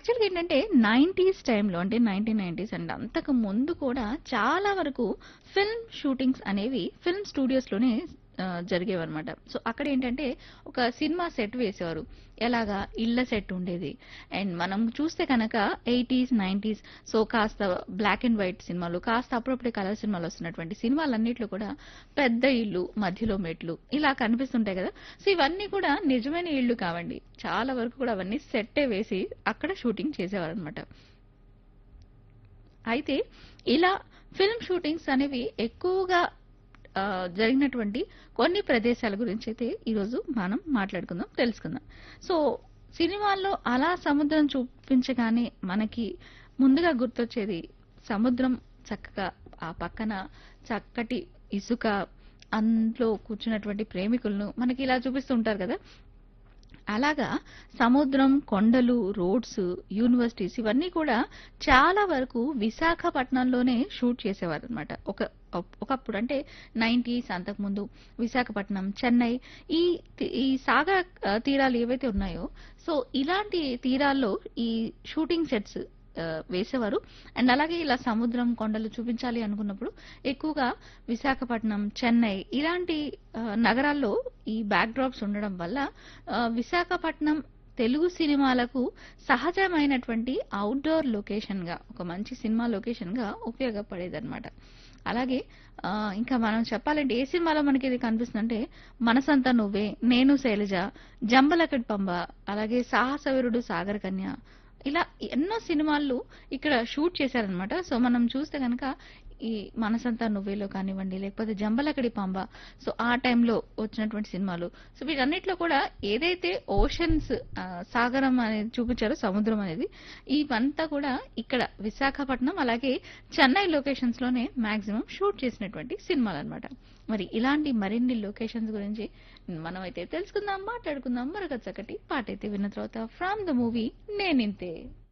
యాక్చువల్‌గా ఏంటంటే 90స్ టైంలో అంటే 1990స్ అండ్ అంతకు ముందు కూడా చాలా వరకు ఫిల్మ్ షూటింగ్స్ అనేవి ఫిల్మ్ స్టూడియోస్‌లోనే ఆహ్, జరిగేవన్నమాట. సో అక్కడేంటంటే ఒక సినిమా సెట్ వేసేవారు. ఎలాగా ఇళ్ళ సెట్ ఉండేది. అండ్ మనం చూస్తే కనుక 80స్, 90స్ సో కాస్త బ్లాక్ అండ్ వైట్ సినిమాలు, కాస్త అప్పుడప్పుడే కలర్ సినిమాలు వస్తున్నటువంటి సినిమాలన్నిట్లో కూడా పెద్ద ఇల్లు, మధ్యలో మెట్లు ఇలా కనిపిస్తుంటాయి కదా! సో ఇవన్నీ కూడా నిజమైన ఇళ్ళు కావండి. చాలా వరకు కూడా అవన్నీ సెట్టే వేసి అక్కడ షూటింగ్ చేసేవారనమాట. అయితే ఇలా ఫిల్మ్ షూటింగ్స్ అనేవి ఎక్కువగా ఆహ్, జరిగినటువంటి కొన్ని ప్రదేశాల గురించైతే ఈరోజు మనం మాట్లాడుకుందాం, తెలుసుకుందాం. సో సినిమాల్లో అలా సముద్రం చూపించగానే మనకి ముందుగా గుర్తొచ్చేది సముద్రం చక్కగా ఆ పక్కన చక్కటి ఇసుక, అందులో కూర్చున్నటువంటి ప్రేమికులను మనకి ఇలా చూపిస్తూ ఉంటారు కదా! అలాగా సముద్రం, కొండలు, రోడ్స్, యూనివర్సిటీస్ ఇవన్నీ కూడా చాలా వరకు విశాఖపట్నంలోనే షూట్ చేసేవారనమాట. ఒక ఒప్ ఒకప్పుడు అంటే 90స్ అంతకుముందు విశాఖపట్నం, చెన్నై ఈ తి ఈ సాగర ఆహ్, తీరాలు ఏవైతే ఉన్నాయో సో ఇలాంటి తీరాల్లో ఈ షూటింగ్ సెట్స్ ఆహ్, వేసేవారు. అండ్ అలాగే ఇలా సముద్రం, కొండలు చూపించాలి అనుకున్నప్పుడు ఎక్కువగా విశాఖపట్నం, చెన్నై ఇలాంటి ఆహ్, నగరాల్లో ఈ బ్యాక్ డ్రాప్స్ ఉండడం వల్ల ఆహ్, విశాఖపట్నం తెలుగు సినిమాలకు సహజమైనటువంటి ఔట్‌డోర్ లొకేషన్‌గా ఒక మంచి సినిమా లొకేషన్‌గా ఉపయోగపడేదన్నమాట. అలాగే ఆహ్, ఇంకా మనం చెప్పాలంటే ఏ సినిమాలో మనకిది కనిపిస్తుందంటే 'మనసంతా నువ్వే', 'నేను శైలజ', 'జంబలకడి పంబ' అలాగే 'సాహసవీరుడు సాగరకన్య' ఇలా ఎన్నో సినిమాల్లో ఇక్కడ షూట్ చేశారనమాట. సో మనం చూస్తే గనక ఈ 'మనసంతా నువ్వే'లో కానివ్వండి, లేకపోతే 'జంబలకడి పంబ' సో ఆ టైంలో వచ్చినటువంటి సినిమాలు. సో వీటన్నిటిలో కూడా ఏదైతే ఓషన్స్ ఆహ్, సాగరం అనేది చూపించారో సముద్రం అనేది ఇవంతా కూడా ఇక్కడ విశాఖపట్నం అలాగే చెన్నై లొకేషన్స్‌లోనే మాక్సిమం షూట్ చేసినటువంటి సినిమాలనమాట. మరి ఇలాంటి మరిన్ని లొకేషన్స్ గురించి మనమైతే తెలుసుకుందాం, మాట్లాడుకుందాం. మరొక చక్కటి పాటైతే విన్న తర్వాత ఫ్రమ్ ద మూవీ 'నేనింతే'.